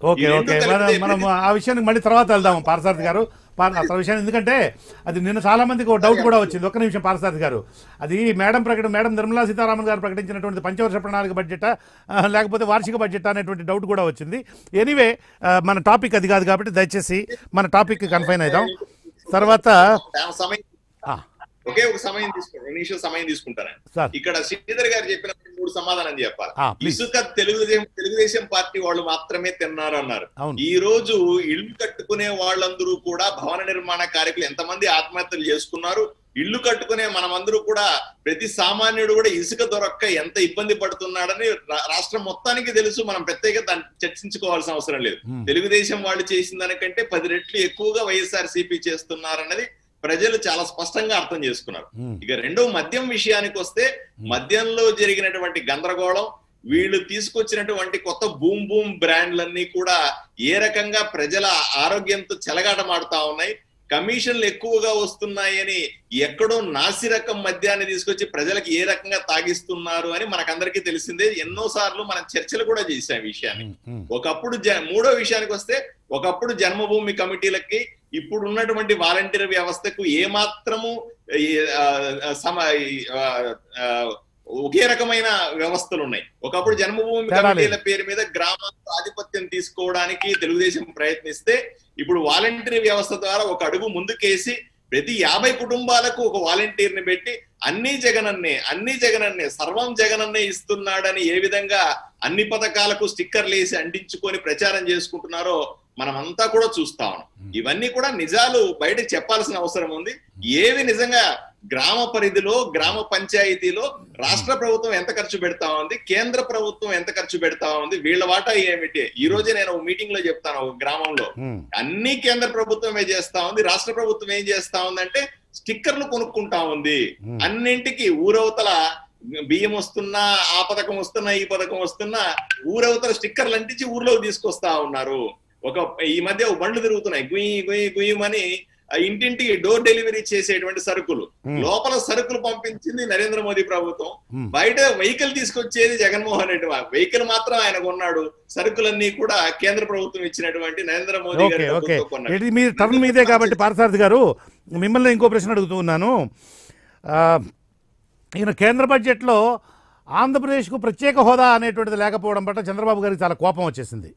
Okay ఈ రెండు okay కలిపితే మనం మనం ఆ విషయానికి మళ్ళీ తర్వాత వెళ్దాం పారసారథి గారు పార- అసలు విషయాన్ని ఎందుకంటే అది నిన్న చాలా మందికి ఒక డౌట్ కూడా వచ్చింది ఒక్క నిమిషం పారసారథి గారు అది మేడం ప్రకటన మేడం నిర్మలా సీతారామన్ గారు ప్రకటించినటువంటి పంచవర్ష ప్రణాళిక బడ్జెట్ లేకపోతే వార్షిక బడ్జెట్ అనేటువంటి డౌట్ కూడా వచ్చింది ఎనీవే మన టాపిక్ అది కాదు కాబట్టి దయచేసి మన టాపిక్ కన్ఫైన్ అవుదాం తర్వాత ఆ సమయం ఆ, ఒకే ఒక సమయం తీసుకుంటారు రెండు నిమిషాలు సమయం తీసుకుంటారని సార్ ఇక్కడ శ్రీధర్ గారు చెప్పిన మూడు సమాధానం చెప్పాలి ఆ, ప్లీజ్. ఇసుక తెలుగుదేశం తెలుగుదేశం పార్టీ వాళ్ళు మాత్రమే తిన్నారు అన్నారు అవును ఈ రోజు ఇల్లు కట్టుకునే వాళ్ళందరూ కూడా భవన నిర్మాణ కార్యకులు ఎంతమంది ఆత్మహత్యలు చేసుకున్నారు ఇల్లు కట్టుకునే మనమందరూ కూడా ప్రతి సామాన్యుడు కూడా ఇసుక దొరక్క ఎంత ఇబ్బంది పడుతున్నాడని రా- రాష్ట్రం మొత్తానికి తెలుసు మనం ప్రత్యేక దాన్ని చర్చించుకోవాల్సిన అవసరం లేదు Hmm. తెలుగుదేశం వాళ్ళు చేసిన దానికంటే పది రెట్లు ఎక్కువగా వైఎస్ఆర్ సిపి చేస్తున్నారన్నది ప్రజలు చాలా స్పష్టంగా అర్థం చేసుకున్నారు ఉమ్, ఇక రెండో మద్యం విషయానికి వస్తే మద్యంలో జరిగినటువంటి గందరగోళం వీళ్ళు తీసుకొచ్చినటువంటి కొత్త బూమ్ బూమ్ బ్రాండ్లన్నీ కూడా ఏ రకంగా ప్రజల ఆరోగ్యంతో చెలగాటమాడుతా ఉన్నాయి కమిషన్లు ఎక్కువగా వస్తున్నాయని ఎక్కడో నాసి రకం మద్యాన్ని తీసుకొచ్చి ప్రజలకు ఏ రకంగా తాగిస్తున్నారు అని మనకందరికీ తెలిసిందే ఎన్నో సార్లు మనం చర్చలు కూడా చేసాం ఈ విషయాన్ని ఉమ్, ఉమ్, ఒకప్పుడు జ- మూడో విషయానికి వస్తే ఒకప్పుడు జన్మభూమి కమిటీలకి ఇప్పుడు ఉన్నటువంటి వాలంటీర్ వ్యవస్థకు ఏ మాత్రము ఈ, ఆ, ఆ, సమ ఈ, ఆ, ఆ, ఒకే రకమైన వ్యవస్థలు ఉన్నాయి ఒకప్పుడు జన్మభూమి తేడా లేదు. కమిటీల పేరు మీద గ్రామాలకు ఆధిపత్యం తీసుకోవడానికి తెలుగుదేశం ప్రయత్నిస్తే ఇప్పుడు వాలంటీర్ వ్యవస్థ ద్వారా ఒక అడుగు ముందుకేసి ప్రతి యాభై కుటుంబాలకు ఒక వాలంటీర్ ని పెట్టి అన్ని జగనన్నే అన్ని జగనన్నే సర్వం జగనన్నే ఇస్తున్నాడని ఏ విధంగా అన్ని పథకాలకు స్టిక్కర్లు వేసి అంటించుకొని ప్రచారం చేసుకుంటున్నారో మనమంతా కూడా చూస్తా ఉన్నాం ఇవన్నీ కూడా నిజాలు బయటకు చెప్పాల్సిన అవసరం ఉంది ఏవి నిజంగా గ్రామ పరిధిలో గ్రామ పంచాయతీలో రాష్ట్ర ప్రభుత్వం ఎంత ఖర్చు పెడతా ఉంది కేంద్ర ప్రభుత్వం ఎంత ఖర్చు పెడతా ఉంది వీళ్ళ వాటా ఏమిటి ఈ రోజే నేను ఒక మీటింగ్ లో చెప్తాను ఒక గ్రామంలో ఉమ్, అన్ని కేంద్ర ప్రభుత్వమే చేస్తా ఉంది రాష్ట్ర ప్రభుత్వం ఏం చేస్తా ఉందంటే స్టిక్కర్లు కొనుక్కుంటా ఉంది Hmm. అన్నింటికి ఊరవతల బియ్యం వస్తున్నా ఆ పథకం వస్తున్నా ఈ పథకం వస్తున్నా ఊరవతల స్టిక్కర్లు అంటించి ఊర్లోకి తీసుకొస్తా ఉన్నారు ఒక ఈ మధ్య ఒక బండ్లు తిరుగుతున్నాయి గుయ్యి గుయ్యి గుయ్యమని ఆ ఇంటింటికి డోర్ డెలివరీ చేసేటువంటి సరుకులు Hmm. లోపల సరుకులు పంపించింది నరేంద్ర మోదీ ప్రభుత్వం Hmm. బయట వెహికల్ తీసుకొచ్చేది జగన్మోహన్ రెడ్డి వెహికల్ మాత్రం ఆయన కొన్నాడు సరుకులన్నీ కూడా కేంద్ర ప్రభుత్వం ఇచ్చినటువంటి నరేంద్ర మోదీ ఓకే గారి ఓకే డబ్బులతో కొన్నాడు ఇది మీ టర్న్ మీదే కాబట్టి పారసారథి గారు మిమ్మల్ని ఇంకో ప్రశ్న అడుగుతూ ఉన్నాను ఆ, ఈయన కేంద్ర బడ్జెట్లో ఆంధ్రప్రదేశ్కు ప్రత్యేక హోదా అనేటువంటిది లేకపోవడం పట్ల చంద్రబాబు గారికి చాలా కోపం వచ్చేసింది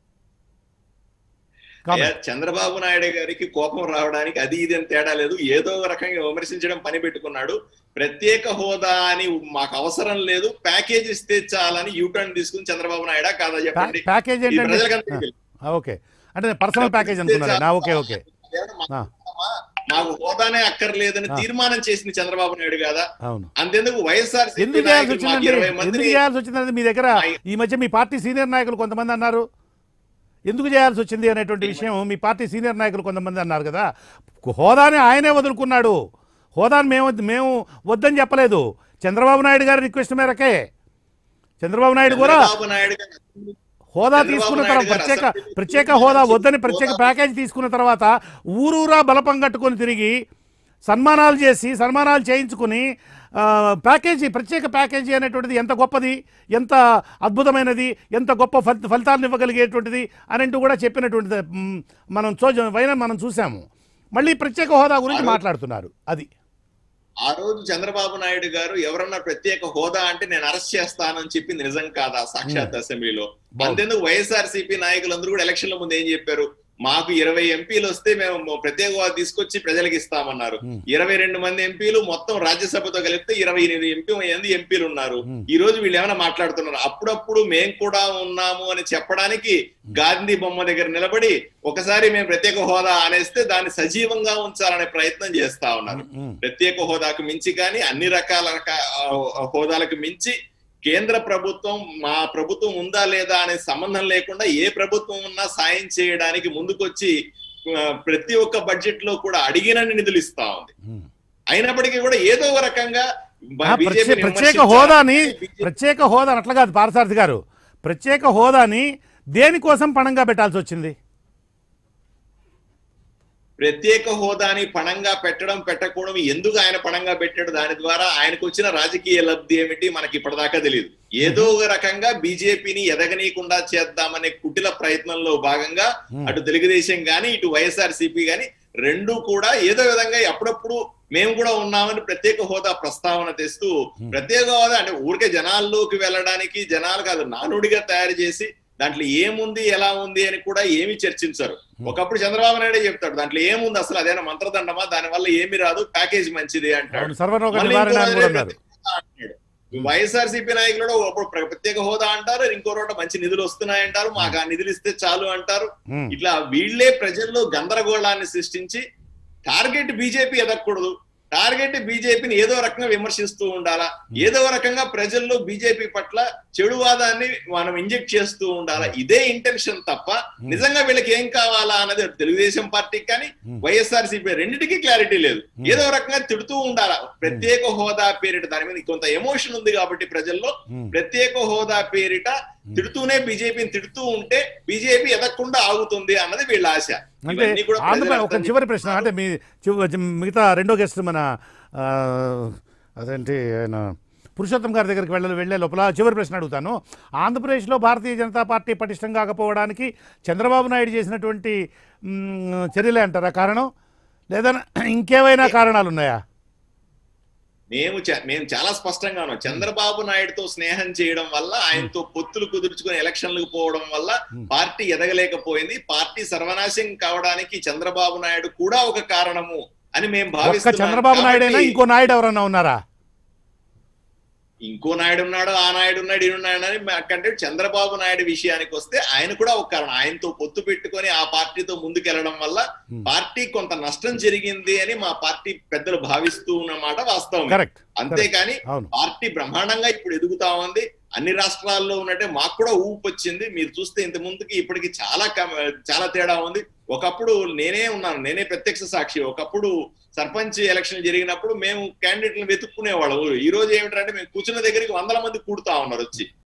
అయ్యా, చంద్రబాబు నాయుడు గారికి కోపం రావడానికి అది ఇది అని తేడా లేదు ఏదో ఒక రకంగా విమర్శించడం పని పెట్టుకున్నాడు ప్రత్యేక హోదా అని మాకు అవసరం లేదు ప్యాకేజ్ ఇస్తే చాలని యూటర్న్ తీసుకుని చంద్రబాబు నాయుడా కాదా చెప్పండి ప్యాకేజ్ ఈ ఏంటంటే ప్రజలకందరికీ తెలుసు. ఆ, ఓకే అంటే పర్సనల్ ప్యాకేజ్ అనుకున్నారా నా ఓకే ఓకే అదేమన్నా ఆ. మాకు- మాకు హోదానే అక్కర్లేదని ఆ. తీర్మానం చేసింది చంద్రబాబు నాయుడు కదా అవును అంతెందుకు వైఎస్ఆర్ ఎందుకు చేయాల్సి వచ్చిందండి ఎందుకు చేయాల్సి వచ్చిందంటే మీ దగ్గర మై- ఈ మధ్య మీ పార్టీ సీనియర్ నాయకులు కొంతమంది అన్నారు ఎందుకు చేయాల్సి వచ్చింది అనేటువంటి విషయం మీ పార్టీ సీనియర్ నాయకులు కొంతమంది అన్నారు కదా హోదాని ఆయనే వదులుకున్నాడు హోదాని మేము మేము వద్దని చెప్పలేదు చంద్రబాబు నాయుడు గారి రిక్వెస్ట్ మేరకే చంద్రబాబు నాయుడు కూడా చంద్రబాబు నాయుడు గారు హోదా చంద్రబాబు తీసుకున్న నాయుడు తర్వాత గారు ప్రత్యేక అసెంబ్లీ ప్రత్యేక హోదా వద్దని హోదా- ప్రత్యేక ప్యాకేజ్ తీసుకున్న తర్వాత ఊరూరా బలపం కట్టుకొని తిరిగి సన్మానాలు చేసి సన్మానాలు చేయించుకుని ఆ, ప్యాకేజీ ప్రత్యేక ప్యాకేజీ అనేటువంటిది ఎంత గొప్పది ఎంత అద్భుతమైనది ఎంత గొప్ప ఫలి ఫలితాలను ఇవ్వగలిగేటువంటిది అని అంటూ కూడా చెప్పినటువంటిది మ్, మనం చూ పైన మనం చూసాము మళ్ళీ ప్రత్యేక హోదా గురించి మాట్లాడుతున్నారు అది ఆ రోజు చంద్రబాబు నాయుడు గారు ఎవరన్నా ప్రత్యేక హోదా అంటే నేను అరెస్ట్ చేస్తానని చెప్పింది నిజం కాదా సాక్షాత్ అసెంబ్లీలో అంతేందుకు వైఎస్ఆర్ సిపి నాయకులందరూ కూడా ఎలక్షన్ల ముందు ఏం చెప్పారు మాకు ఇరవై ఎంపీలు వస్తే మేము ప్రత్యేక హోదా తీసుకొచ్చి ప్రజలకు ఇస్తామన్నారు Hmm. ఇరవై రెండు మంది ఎంపీలు మొత్తం రాజ్యసభతో కలిపితే ఇరవై ఎనిమిది ఎంపీ మంది ఎంపీలు ఉన్నారు Hmm. ఈ రోజు వీళ్ళు ఏమైనా మాట్లాడుతున్నారు అప్పుడప్పుడు మేం కూడా ఉన్నాము అని చెప్పడానికి గాంధీ బొమ్మ దగ్గర నిలబడి ఒకసారి మేము ప్రత్యేక హోదా అనేస్తే దాన్ని సజీవంగా ఉంచాలనే ప్రయత్నం చేస్తా ఉన్నారు మ్, ప్రత్యేక హోదాకు మించి కానీ అన్ని రకాల రకా- ఆ, హోదాలకు మించి కేంద్ర ప్రభుత్వం మా ప్రభుత్వం ఉందా లేదా అనే సంబంధం లేకుండా ఏ ప్రభుత్వం ఉన్నా సాయం చేయడానికి ముందుకొచ్చి ఆ, ప్రతి ఒక్క బడ్జెట్ లో కూడా అడిగినన్ని నిధులు ఇస్తా ఉంది మ్. అయినప్పటికీ కూడా ఏదో ఒక రకంగా ఆ, BJP ని ప్రత్యే- ప్రత్యేక విమర్శించాలి. హోదాని BJP ప్రత్యేక హోదా అట్లా కాదు పారసారథి గారు ప్రత్యేక హోదాని దేనికోసం పణంగా పెట్టాల్సి వచ్చింది ప్రత్యేక హోదాని పణంగా పెట్టడం పెట్టకపోవడం ఎందుకు ఆయన పణంగా పెట్టాడు దాని ద్వారా ఆయనకు వచ్చిన రాజకీయ లబ్ధి ఏమిటి మనకి ఇప్పటిదాకా తెలియదు ఏదో ఒక రకంగా బీజేపీని ఎదగనీయకుండా చేద్దామనే కుటిల ప్రయత్నంలో భాగంగా Hmm. అటు తెలుగుదేశం గాని ఇటు వైఎస్ఆర్ సిపి గాని రెండు కూడా ఏదో విధంగా అప్పుడప్పుడు మేము కూడా ఉన్నామని ప్రత్యేక హోదా ప్రస్తావన తెస్తూ Hmm. ప్రత్యేక హోదా అంటే ఊరికే జనాల్లోకి వెళ్ళడానికి జనాలకు అది నానుడిగా తయారు చేసి దాంట్లో ఏముంది ఎలా ఉంది అని కూడా ఏమి చర్చించరు ఒకప్పుడు చంద్రబాబు నాయుడే చెప్తాడు దాంట్లో ఏముంది అసలు అదేనా మంత్రదండమా దాని వల్ల ఏమి రాదు ప్యాకేజ్ మంచిది అంటాడు అవును సర్వరోగ మళ్ళీ నివారణ ఇంకో అని కూడా రోజు అన్నారు ప్రత్యేక హోదా అంటాడు. వైఎస్ఆర్ సిపి నాయకులు కూడా ఒకప్పుడు ప్ర- ప్రత్యేక హోదా అంటారు ఇంకో రోట మంచి నిధులు వస్తున్నాయి అంటారు మాకు ఆ నిధులు ఇస్తే చాలు అంటారు ఉమ్. ఇట్లా వీళ్ళే ప్రజల్లో గందరగోళాన్ని సృష్టించి టార్గెట్ బీజేపీ ఎదగకూడదు టార్గెట్ బీజేపీని ఏదో రకంగా విమర్శిస్తూ ఉండాలా ఏదో రకంగా ప్రజల్లో బీజేపీ పట్ల చెడువాదాన్ని మనం ఇంజెక్ట్ చేస్తూ ఉండాలా ఇదే ఇంటెన్షన్ తప్ప నిజంగా వీళ్ళకి ఏం కావాలా అన్నది తెలుగుదేశం పార్టీకి కానీ వైఎస్ఆర్ సిపి రెండింటికి క్లారిటీ లేదు ఏదో రకంగా తిడుతూ ఉండాలా ప్రత్యేక హోదా పేరిట దాని మీద కొంత ఎమోషన్ ఉంది కాబట్టి ప్రజల్లో ఉమ్. ప్రత్యేక హోదా పేరిట తిడుతూనే బీజేపీని తిడుతూ ఉంటే బీజేపీ ఎదగకుండా ఆగుతుంది అన్నది వీళ్ళ ఆశ అంటే ఇవన్నీ కూడా ప్రజలు ఆంధ్రప్రదేశ్ ఒక అర్థం చివరి ప్రశ్న అంటే మీ చివ- మిగతా రెండో గెస్ట్ మన ఆ, అదేంటి ఆయన పురుషోత్తం గారి దగ్గరికి వెళ్ళ వెళ్ళే లోపల చివరి ప్రశ్న అడుగుతాను ఆంధ్రప్రదేశ్లో భారతీయ జనతా పార్టీ పటిష్టం కాకపోవడానికి చంద్రబాబు నాయుడు చేసినటువంటి మ్, చర్యలే అంటారా కారణం లేదా ఇంకేమైనా కారణాలు ఉన్నాయా మేము చ- మేము చాలా స్పష్టంగా ఉన్నాం చంద్రబాబు నాయుడుతో స్నేహం చేయడం వల్ల ఆయనతో పొత్తులు కుదుర్చుకుని ఎలక్షన్లకు పోవడం వల్ల Hmm. పార్టీ ఎదగలేకపోయింది పార్టీ సర్వనాశం కావడానికి చంద్రబాబు నాయుడు కూడా ఒక కారణము అని మేము ఒక్క భావిస్తున్నాం చంద్రబాబు నాయుడైనా కాబట్టి ఇంకో నాయుడు ఎవరన్నా ఉన్నారా ఇంకో నాయుడు ఉన్నాడు ఆ నాయుడు ఉన్నాడు ఈ నాయుడు అని మాకంటే చంద్రబాబు నాయుడు విషయానికి వస్తే ఆయన కూడా ఒక కారణం ఆయనతో పొత్తు పెట్టుకొని ఆ పార్టీతో ముందుకెళ్లడం వల్ల Hmm. పార్టీ కొంత నష్టం జరిగింది అని మా పార్టీ పెద్దలు భావిస్తూ ఉన్నమాట వాస్తవం కరెక్ట్ అంతేకాని అవును పార్టీ బ్రహ్మాండంగా ఇప్పుడు ఎదుగుతా ఉంది అన్ని రాష్ట్రాల్లో ఉన్నట్టే మాకు కూడా ఊపు వచ్చింది మీరు చూస్తే ఇంత ముందుకి ఇప్పటికి చాలా కమ- చాలా తేడా ఉంది ఒకప్పుడు నేనే ఉన్నాను నేనే ప్రత్యక్ష సాక్షి ఒకప్పుడు సర్పంచ్ ఎలక్షన్ జరిగినప్పుడు మేము క్యాండిడేట్లను వెతుక్కునేవాళ్ళం ఈ రోజు ఏమిటంటే మేము కూర్చున్న దగ్గరికి వందల మంది కూడుతా ఉన్నారు వచ్చి